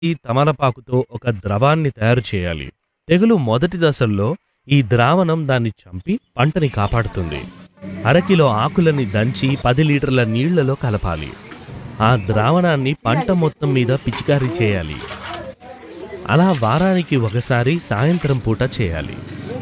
ఈ తమలపాకుతో ఒక ద్రవాన్ని తయారు చేయాలి తెగులు మొదటి దశల్లో ఈ ద్రావణం దాన్ని చంపి పంటని కాపాడుతుంది అరకిలో ఆకులని దంచి పది లీటర్ల నీళ్లలో కలపాలి ఆ ద్రావణాన్ని పంట మొత్తం మీద పిచికారీ చేయాలి అలా వారానికి ఒకసారి సాయంత్రం పూట చేయాలి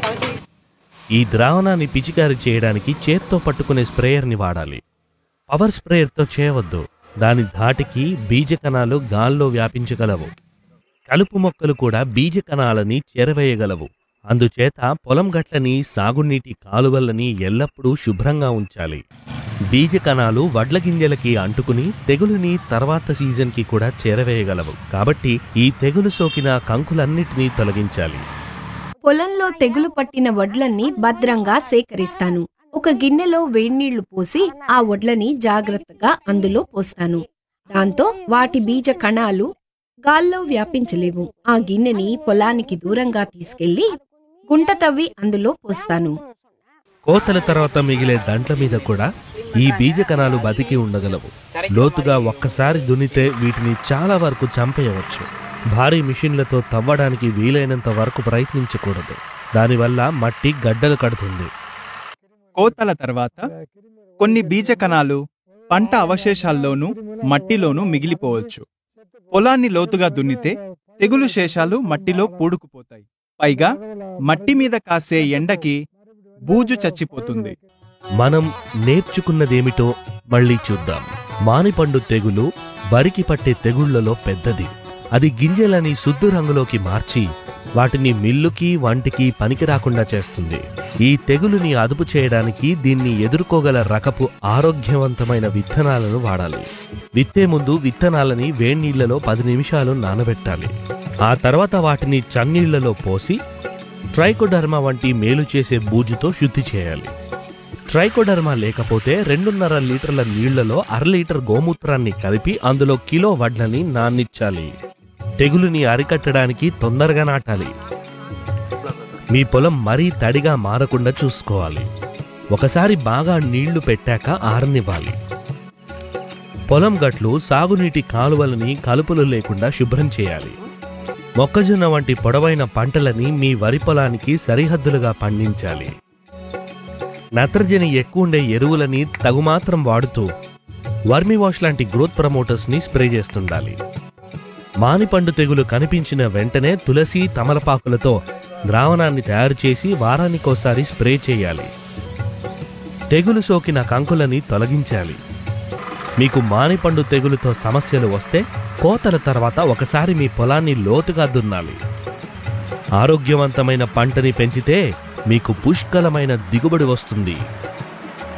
ఈ ద్రావణాన్ని పిచికారీ చేయడానికి చేత్తో పట్టుకునే స్ప్రేయర్ని వాడాలి పవర్ స్ప్రేయర్తో చేయవద్దు దాని ధాటికి బీజ కణాలు గాల్లో వ్యాపించగలవు కలుపు మొక్కలు కూడా బీజ కణాలని చెరవేయగలవు అందుచేత పొలం గట్లని సాగునీటి కాలువలని ఎల్లప్పుడూ శుభ్రంగా ఉంచాలి బీజ కణాలు వడ్ల గింజలకి అంటుకుని తెగులుని తర్వాత సీజన్కి కూడా చేరవేయగలవు కాబట్టి ఈ తెగులు సోకిన కంకులన్నిటినీ తొలగించాలి పొలంలో తెగులు పట్టిన వడ్లన్నీ భద్రంగా సేకరిస్తాను ఒక గిన్నెలో వేడినీళ్లు పోసి ఆ వడ్లని జాగ్రత్తగా అందులో పోస్తాను దాంతో వాటి బీజ కణాలు గాల్లో వ్యాపించలేవు ఆ గిన్నెని పొలానికి దూరంగా తీసుకెళ్లి గుంట తవ్వి అందులో పోస్తాను కోతల తర్వాత మిగిలే దంట్ల మీద కూడా ఈ బీజ కణాలు బతికి ఉండగలవు లోతుగా ఒక్కసారి దున్నితే వీటిని చాలా వరకు చంపేయవచ్చు భారీ మిషన్లతో తవ్వడానికి వీలైనంత వరకు ప్రయత్నించకూడదు దానివల్ల మట్టి గడ్డలు కడుతుంది కోతల తర్వాత కొన్ని బీజ కణాలు పంట అవశేషాల్లోనూ మట్టిలోనూ మిగిలిపోవచ్చు పొలాన్ని లోతుగా దున్నితే తెగులు శేషాలు మట్టిలో పూడుకుపోతాయి పైగా మట్టి మీద కాసే ఎండకి బూజు చచ్చిపోతుంది మనం నేర్చుకున్నదేమిటో మళ్ళీ చూద్దాం మానిపండు తెగులు వరికి పట్టే తెగుళ్లలో పెద్దది అది గింజలని శుద్ధ రంగులోకి మార్చి వాటిని మిల్లుకి వంటికి పనికి రాకుండా చేస్తుంది ఈ తెగులుని అదుపు చేయడానికి దీన్ని ఎదుర్కోగల రకపు ఆరోగ్యవంతమైన విత్తనాలను వాడాలి విత్తే ముందు విత్తనాలని వేణీళ్లలో పది నిమిషాలు నానబెట్టాలి ఆ తర్వాత వాటిని చన్నీళ్లలో పోసి ట్రైకోడర్మా వంటి మేలు చేసే బూజుతో శుద్ధి చేయాలి ట్రైకోడర్మా లేకపోతే రెండున్నర లీటర్ల నీళ్లలో అర లీటర్ గోమూత్రాన్ని కలిపి అందులో కిలో వడ్లని నాన్నిచ్చాలి తెగులుని అరికట్టడానికి తొందరగా నాటాలి మీ పొలం మరీ తడిగా మారకుండా చూసుకోవాలి ఒకసారి బాగా నీళ్లు పెట్టాక ఆరనివ్వాలి పొలం గట్లు సాగునీటి కాలువలని కలుపులు లేకుండా శుభ్రం చేయాలి మొక్కజొన్న వంటి పొడవైన పంటలని మీ వరి పొలానికి సరిహద్దులుగా పండించాలి నత్రజని ఎక్కువ ఉండే ఎరువులని తగుమాత్రం వాడుతూ వర్మి వాష్ లాంటి గ్రోత్ ప్రమోటర్స్ ని స్ప్రే చేస్తుండాలి మానిపండు తెగులు కనిపించిన వెంటనే తులసి తమలపాకులతో ద్రావణాన్ని తయారు చేసి వారానికోసారి స్ప్రే చేయాలి తెగులు సోకిన కంకులని తొలగించాలి మీకు మానిపండు తెగులుతో సమస్యలు వస్తే కోతల తర్వాత ఒకసారి మీ పొలాన్ని లోతుగా దున్నాలి ఆరోగ్యవంతమైన పంటని పెంచితే మీకు పుష్కలమైన దిగుబడి వస్తుంది